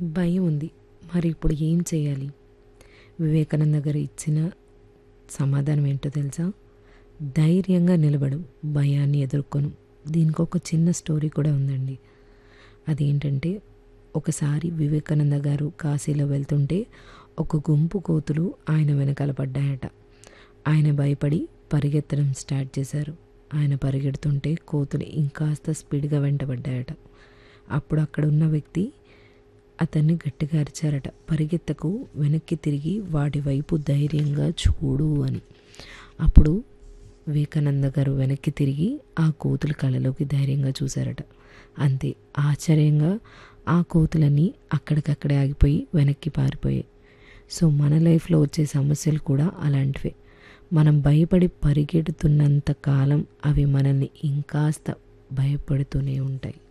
భయం ఉంది మరి ఇప్పుడు ఏం చేయాలి వివేకానంద గారు ఇచ్చిన సమాధానం ఏంటో తెలుసా ధైర్యంగా నిలబడు భయాన్ని ఎదుర్కొను దీనికి ఒక చిన్న స్టోరీ కూడా ఉందండి అదేంటంటే ఒకసారి వివేకానంద గారు కాశీలో వెళ్తుంటే ఒక గుంపు కోతులు ఆయన వెనకాల పడ్డాయట ఆయన భయపడి పరిగెత్తడం స్టార్ట్ చేశారు ఆయన పరిగెడుతుంటే కోతులు ఇంకాస్త స్పీడ్గా వెంటబడ్డాయట అప్పుడు అక్కడ ఉన్న వ్యక్తి అతన్ని గట్టిగా అరిచారట పరిగెత్తకు వెనక్కి తిరిగి వాటి వైపు ధైర్యంగా చూడు అని అప్పుడు వివేకానంద గారు వెనక్కి తిరిగి ఆ కోతుల కళ్ళలోకి ధైర్యంగా చూశారట అంతే ఆశ్చర్యంగా ఆ కోతులన్నీ అక్కడికక్కడే ఆగిపోయి వెనక్కి పారిపోయాయి సో మన లైఫ్లో వచ్చే సమస్యలు కూడా అలాంటివే మనం భయపడి పరిగెడుతున్నంత కాలం అవి మనల్ని ఇంకాస్త భయపడుతూనే ఉంటాయి